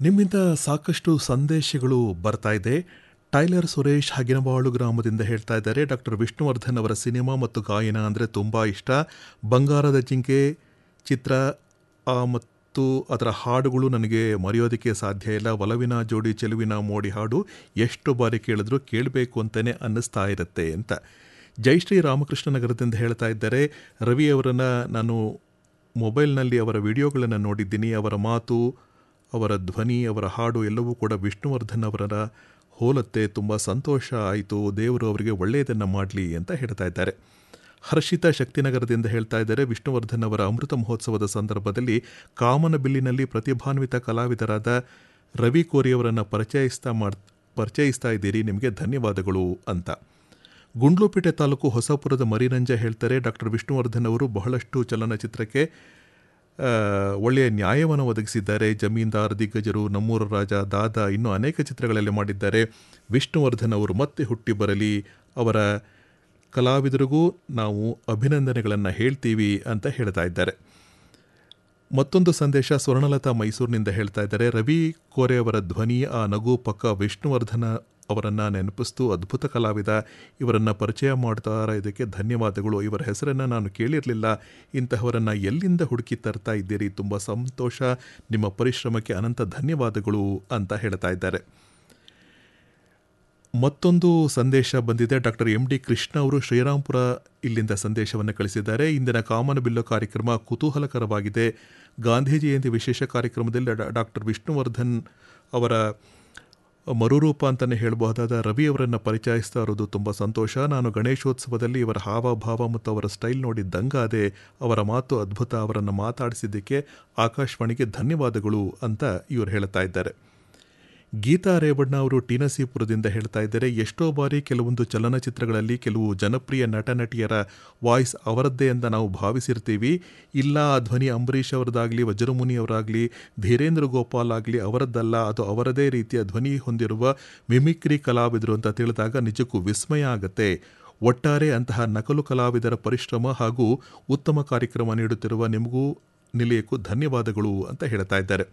ನಿಮ್ಮಿಂದ ಸಾಕಷ್ಟು ಸಂದೇಶಗಳು ಬರ್ತಾ ಇದೆ ಟೈಲರ್ ಸುರೇಶ್ ಹಗಿನಬಾಳು ಗ್ರಾಮದಿಂದ ಹೇಳ್ತಾ ಇದ್ದಾರೆ ಡಾಕ್ಟರ್ ವಿಷ್ಣುವರ್ಧನ್ ಅವರ ಸಿನಿಮಾ ಮತ್ತು ಗಾಯನ ಅಂದರೆ ತುಂಬ ಇಷ್ಟ ಬಂಗಾರದ ಜಿಂಕೆ ಚಿತ್ರ ಆ, ಮತ್ತು ಅದರ ಹಾಡುಗಳು ನನಗೆ ಮರೆಯೋದಕ್ಕೆ ಸಾಧ್ಯ ಇಲ್ಲ ಒಲವಿನ ಜೋಡಿ ಚೆಲುವಿನ ಮೋಡಿ ಹಾಡು ಎಷ್ಟು ಬಾರಿ ಕೇಳಿದ್ರು ಕೇಳಬೇಕು ಅಂತಲೇ ಅನ್ನಿಸ್ತಾ ಇರುತ್ತೆ ಅಂತ ಜಯಶ್ರೀ ರಾಮಕೃಷ್ಣ ನಗರದಿಂದ ಹೇಳ್ತಾ ಇದ್ದಾರೆ ರವಿ ಅವರನ್ನು ನಾನು ಮೊಬೈಲ್ನಲ್ಲಿ ಅವರ ವಿಡಿಯೋಗಳನ್ನು ನೋಡಿದ್ದೀನಿ ಅವರ ಮಾತು ಅವರ ಧ್ವನಿ ಅವರ ಹಾಡು ಎಲ್ಲವೂ ಕೂಡ ವಿಷ್ಣುವರ್ಧನ್ ಅವರ ಹೋಲತ್ತೆ ತುಂಬ ಸಂತೋಷ ಆಯಿತು ದೇವರು ಅವರಿಗೆ ಒಳ್ಳೆಯದನ್ನು ಮಾಡಲಿ ಅಂತ ಹೇಳ್ತಾ ಇದ್ದಾರೆ ಹರ್ಷಿತಾ ಶಕ್ತಿನಗರದಿಂದ ಹೇಳ್ತಾ ಇದ್ದಾರೆ ವಿಷ್ಣುವರ್ಧನ್ ಅವರ ಅಮೃತ ಮಹೋತ್ಸವದ ಸಂದರ್ಭದಲ್ಲಿ ಕಾಮನಬಿಲ್ಲಿನಲ್ಲಿ ಪ್ರತಿಭಾನ್ವಿತ ಕಲಾವಿದರಾದ ರವಿ ಕೋರಿಯವರನ್ನು ಪರಿಚಯಿಸ್ತಾ ಮಾಡ್ ಪರಿಚಯಿಸ್ತಾ ಇದ್ದೀರಿ ನಿಮಗೆ ಧನ್ಯವಾದಗಳು ಅಂತ ಗುಂಡ್ಲುಪೇಟೆ ತಾಲೂಕು ಹೊಸಪುರದ ಮರಿರಂಜ ಹೇಳ್ತಾರೆ ಡಾಕ್ಟರ್ ವಿಷ್ಣುವರ್ಧನ್ ಅವರು ಬಹಳಷ್ಟು ಚಲನಚಿತ್ರಕ್ಕೆ ಆ, ಒಳ್ಳೆಯ ನ್ಯಾಯವನ್ನು ಒದಗಿಸಿದ್ದಾರೆ ಜಮೀನ್ದಾರ್ ದಿಗ್ಗಜರು ನಮ್ಮೂರ ರಾಜ ದಾದಾ ಇನ್ನೂ ಅನೇಕ ಚಿತ್ರಗಳಲ್ಲಿ ಮಾಡಿದ್ದಾರೆ ವಿಷ್ಣುವರ್ಧನ್ ಅವರು ಮತ್ತೆ ಹುಟ್ಟಿ ಬರಲಿ ಅವರ ಕಲಾವಿದರಿಗೂ ನಾವು ಅಭಿನಂದನೆಗಳನ್ನು ಹೇಳ್ತೀವಿ ಅಂತ ಹೇಳ್ತಾ ಇದ್ದಾರೆ ಮತ್ತೊಂದು ಸಂದೇಶ ಸ್ವರ್ಣಲತಾ ಮೈಸೂರಿನಿಂದ ಹೇಳ್ತಾ ಇದ್ದಾರೆ ರವಿ ಕೋರೆ ಅವರ ಧ್ವನಿ ಆ ನಗು ಪಕ್ಕ ವಿಷ್ಣುವರ್ಧನ ಅವರನ್ನು ನೆನಪಿಸ್ತು ಅದ್ಭುತ ಕಲಾವಿದ ಇವರನ್ನು ಪರಿಚಯ ಮಾಡ್ತಾರ ಇದಕ್ಕೆ ಧನ್ಯವಾದಗಳು ಇವರ ಹೆಸರನ್ನು ನಾನು ಕೇಳಿರಲಿಲ್ಲ ಇಂತಹವರನ್ನು ಎಲ್ಲಿಂದ ಹುಡುಕಿ ತರ್ತಾ ಇದ್ದೀರಿ ತುಂಬ ಸಂತೋಷ ನಿಮ್ಮ ಪರಿಶ್ರಮಕ್ಕೆ ಅನಂತ ಧನ್ಯವಾದಗಳು ಅಂತ ಹೇಳ್ತಾ ಇದ್ದಾರೆ ಮತ್ತೊಂದು ಸಂದೇಶ ಬಂದಿದೆ ಡಾಕ್ಟರ್ ಎಂ ಡಿ ಕೃಷ್ಣ ಅವರು ಶ್ರೀರಾಂಪುರ ಇಲ್ಲಿಂದ ಸಂದೇಶವನ್ನು ಕಳಿಸಿದ್ದಾರೆ ಇಂದಿನ ಕಾಮನಬಿಲ್ಲು ಕಾರ್ಯಕ್ರಮ ಕುತೂಹಲಕರವಾಗಿದೆ ಗಾಂಧಿ ಜಯಂತಿ ವಿಶೇಷ ಕಾರ್ಯಕ್ರಮದಲ್ಲಿ ಡಾ- ಡಾಕ್ಟರ್ ವಿಷ್ಣುವರ್ಧನ್ ಅವರ ಮರುರೂಪ ಅಂತಲೇ ಹೇಳಬಹುದಾದ ರವಿ ಅವರನ್ನು ಪರಿಚಯಿಸ್ತಾ ಇರೋದು ತುಂಬ ಸಂತೋಷ ನಾನು ಗಣೇಶೋತ್ಸವದಲ್ಲಿ ಇವರ ಹಾವಭಾವ ಮತ್ತು ಅವರ ಸ್ಟೈಲ್ ನೋಡಿ ದಂಗಾದೆ ಅವರ ಮಾತು ಅದ್ಭುತ ಅವರನ್ನು ಮಾತಾಡಿಸಿದ್ದಕ್ಕೆ ಆಕಾಶವಾಣಿಗೆ ಧನ್ಯವಾದಗಳು ಅಂತ ಇವರು ಹೇಳ್ತಾ ಇದ್ದಾರೆ ಗೀತಾ ರೇವಣ್ಣ ಅವರು ಟಿನಸೀಪುರದಿಂದ ಹೇಳ್ತಾ ಇದ್ದಾರೆ ಎಷ್ಟೋ ಬಾರಿ ಕೆಲವೊಂದು ಚಲನಚಿತ್ರಗಳಲ್ಲಿ ಕೆಲವು ಜನಪ್ರಿಯ ನಟ ನಟಿಯರ ವಾಯ್ಸ್ ಅವರದ್ದೇ ಅಂತ ನಾವು ಭಾವಿಸಿರ್ತೀವಿ ಇಲ್ಲ ಆ ಧ್ವನಿ ಅಂಬರೀಷ್ ಅವರದಾಗಲಿ ವಜ್ರಮುನಿ ಅವರಾಗಲಿ ಧೀರೇಂದ್ರ ಗೋಪಾಲ್ ಆಗಲಿ ಅವರದ್ದಲ್ಲ ಅದು ಅವರದೇ ರೀತಿಯ ಧ್ವನಿ ಹೊಂದಿರುವ ಮಿಮಿಕ್ರಿ ಕಲಾವಿದರು ಅಂತ ತಿಳಿದಾಗ ನಿಜಕ್ಕೂ ವಿಸ್ಮಯ ಆಗತ್ತೆ ಒಟ್ಟಾರೆ ಅಂತಹ ನಕಲು ಕಲಾವಿದರ ಪರಿಶ್ರಮ ಹಾಗೂ ಉತ್ತಮ ಕಾರ್ಯಕ್ರಮ ನೀಡುತ್ತಿರುವ ನಿಮಗೂ ನಿಲಯಕ್ಕೂ ಧನ್ಯವಾದಗಳು ಅಂತ ಹೇಳ್ತಾ ಇದ್ದಾರೆ